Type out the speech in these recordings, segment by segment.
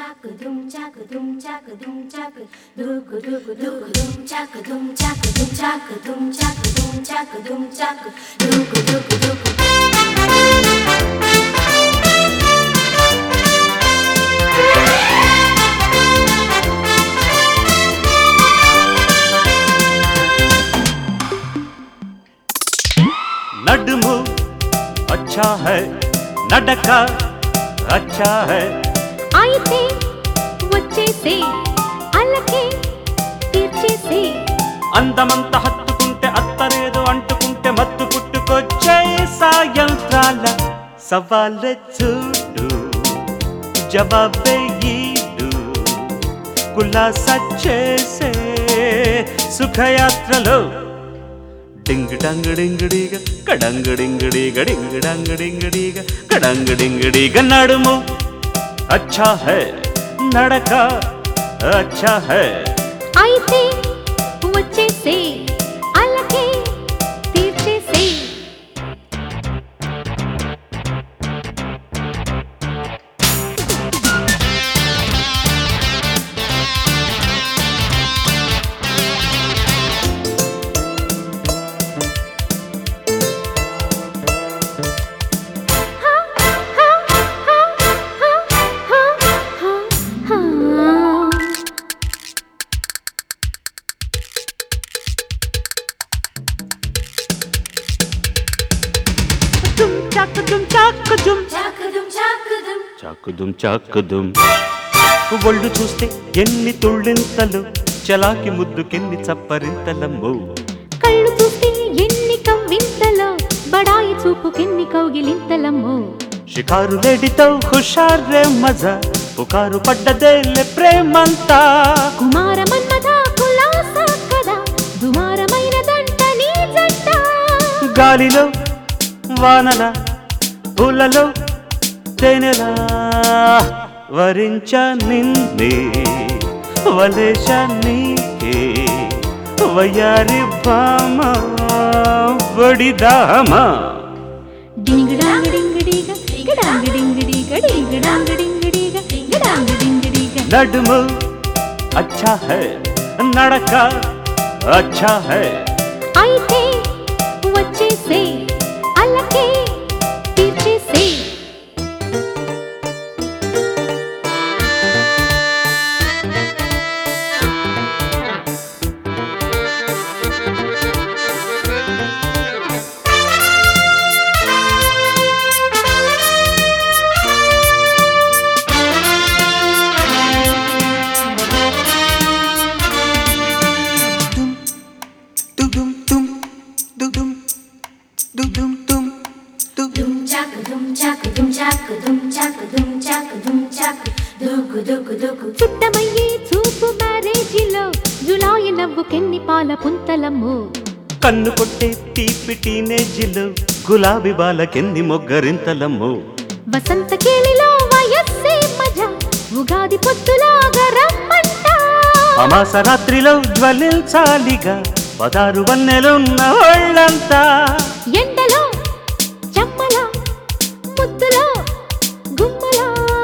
chak dum chak dum chak dum chak duk duk duk dum chak dum chak dum chak dum chak dum chak dum chak duk duk duk నడుము అచ్చా high నడక అచ్చా high అయితే వచ్చేసే అల్లకే తీర్చేసే అందమంత హత్తుకుంటే అత్తరేదో అంటుకుంటే మత్తు పుట్టుకొచ్చే సాయంత్రాల సవాళ్ళ చూడు జవాబే ఈడు కులాస చేసే సుఖయాత్రలో డింగ్ డంగ్ డింగ్ డీగ కడంగ్ డింగ్ డీగ డింగ్ డంగ్ డింగ్ డీగ కడంగ్ డింగ్ డీగ నడుము అచ్చా హై నడక అచ్చా హై అయితే వచ్చేసే అల్లకే తీర్చేసే దుమ్ చాకుదుమ్ చాకుదుమ్ chak dum chak dum చాకుదుమ్ చాకుదుమ్ ఒళ్ళు చూస్తే ఎన్ని తుళ్ళింతలు చలాకి ముద్దుకెన్ని చప్పరింతలమ్మో కళ్ళు చూస్తే ఎన్ని కవ్వింతలో బడాయి చూపుకెన్ని కౌగిలింతలమ్మో షికారు లేడితో హుషారే మజా పుకారు పడ్డదేలే ప్రేమంతా కుమార మన్మథ కులాస కదా దుమారమైన దంట నీ జంట గాలిలో వానల పూలలో తేనెలా వరించ నిన్నే వలేశ నీకే వయారి భామ వడిదామా డింగ్ డాంగ్ డింగ్ డీగ డింగ్ డింగ్ డీగ డింగ్ డాంగ్ డింగ్ డీగ డింగ్ డాంగ్ డింగ్ డీగ నడుము అచ్చా హై నడక అచ్చా హై అయితే వచ్చేసే అల్లకే తీర్చేసే dum chak dum chak dum chak dum chak dum chak dum chak duk duk duk చుట్టమయ్యే చూపు మ్యారేజీలో జులాయి నవ్వుకెన్ని పాల పుంతలమ్ము కన్ను కొట్టే తీపి టీనేజిలో గులాబీ బాలకెన్ని మొగ్గరింతలమ్మో వసంత కేళిలో వయస్సే మజ ఉగాది పొద్దులాగా రమ్మంట అమాస రాత్రిలో జ్వలించాలిగా పదారు వన్నెలున్న వాళ్ళంతా ఎండలో చెమ్మల ముద్దులో గుమ్మల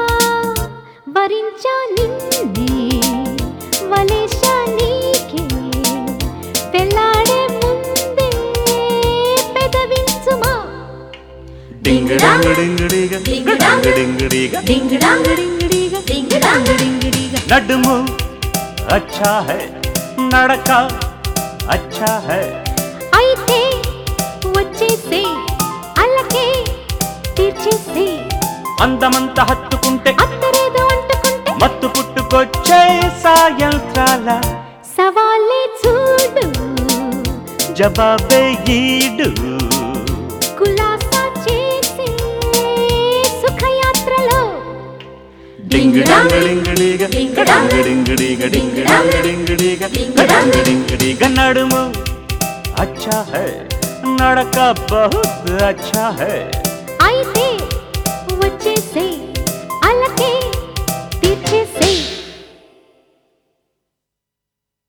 వరించా నిన్నే వలేశా నీకే పెళ్ళాడే ముందే పెదవించుమా డింగ్ డాంగ్ డింగ్ డీగ డింగ్ డింగ్ డీగ ding dang డింగిడిగ ding dang డింగిడిగ నడుము అచ్చా హై నడక అచ్చా హై అయితే వచ్చేసే అల్లకే తీర్చేసే అందమంత హత్తుకుంటే అత్తరేదో అంటుకుంటే మత్తు పుట్టుకొచ్చే సాయంత్రాల సవాలే చూడు జవాబే ఈడు కులాసా చేసే సుఖయాత్రలో డింగ్ డాంగ్ డింగ్ డీగ డింగ్ డింగ్ డీగ డింగ్ డాంగ్ డింగ్ డీగ డింగ్ డింగ్ డీగ నడుము అచ్చా హై నడక బహుత్ అచ్చా హై అయితే వచ్చేసే అల్లకే తీర్చేసే